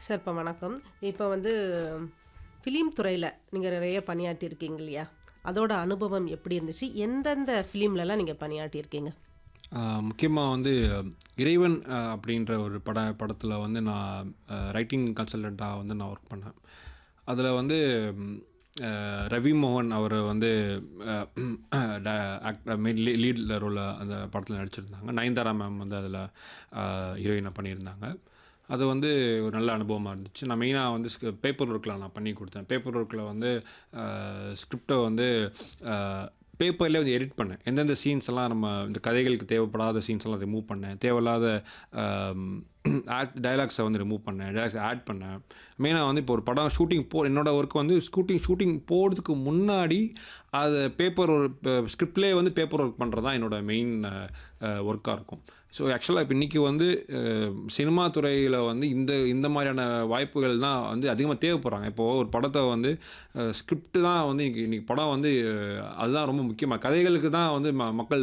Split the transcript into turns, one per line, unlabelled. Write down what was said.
sir இப்போ வணக்கம் இப்போ வந்து ஃபிலிம் துறையில் நீங்கள் நிறைய பணியாற்றியிருக்கீங்க இல்லையா அதோட அனுபவம் எப்படி இருந்துச்சு எந்தெந்த ஃபிலிம்லலாம் நீங்கள் பணியாற்றியிருக்கீங்க
முக்கியமாக வந்து இறைவன் அஹ், அப்படின்ற ஒரு பட படத்தில் வந்து நான் ரைட்டிங் கன்சல்டண்ட்டாக வந்து நான் ஒர்க் பண்ணேன் அதில் வந்து ம், அஹ், ரவி மோகன் அவர் வந்து லீட் ரோலில் அந்த படத்தில் நடிச்சிருந்தாங்க நயன்தாரா மேம் வந்து அதில் ஹீரோயினை பண்ணியிருந்தாங்க அது வந்து ஒரு நல்ல அனுபவமாக இருந்துச்சு நான் மெயினாக வந்து பேப்பர் ஒர்க்கில் நான் பண்ணி கொடுத்தேன் பேப்பர் ஒர்க்கில் வந்து ஸ்கிரிப்டை வந்து பேப்பர்லேயே வந்து எடிட் பண்ணேன் எந்தெந்த சீன்ஸ் எல்லாம் நம்ம இந்த கதைகளுக்கு தேவைப்படாத சீன்ஸ் எல்லாம் ரிமூவ் பண்ணேன் தேவையில்லாத ஆட் டைலாக்ஸை வந்து ரிமூவ் பண்ணேன் டைலாக்ஸ் ஆட் பண்ணேன் மெயினாக வந்து இப்போ ஒரு படம் ஷூட்டிங் போ என்னோட ஒர்க் வந்து ஷூட்டிங் ஷூட்டிங் போகிறதுக்கு முன்னாடி அது பேப்பர் ஸ்கிரிப்ட்லேயே வந்து பேப்பர் ஒர்க் பண்ணுறது தான் என்னோட மெயின் ஒர்க்காக இருக்கும் ஸோ ஆக்சுவலாக இப்போ இன்றைக்கி வந்து அஹ், சினிமா துறையில் வந்து இந்த இந்த மாதிரியான வாய்ப்புகள் தான் வந்து அதிகமாக தேவைப்படுறாங்க இப்போது ஒரு படத்தை வந்து ஸ்கிரிப்ட் தான் வந்து இன்றைக்கி இன்றைக்கி படம் வந்து அஹ், அதுதான் ரொம்ப முக்கியமாக கதைகளுக்கு தான் வந்து ம மக்கள்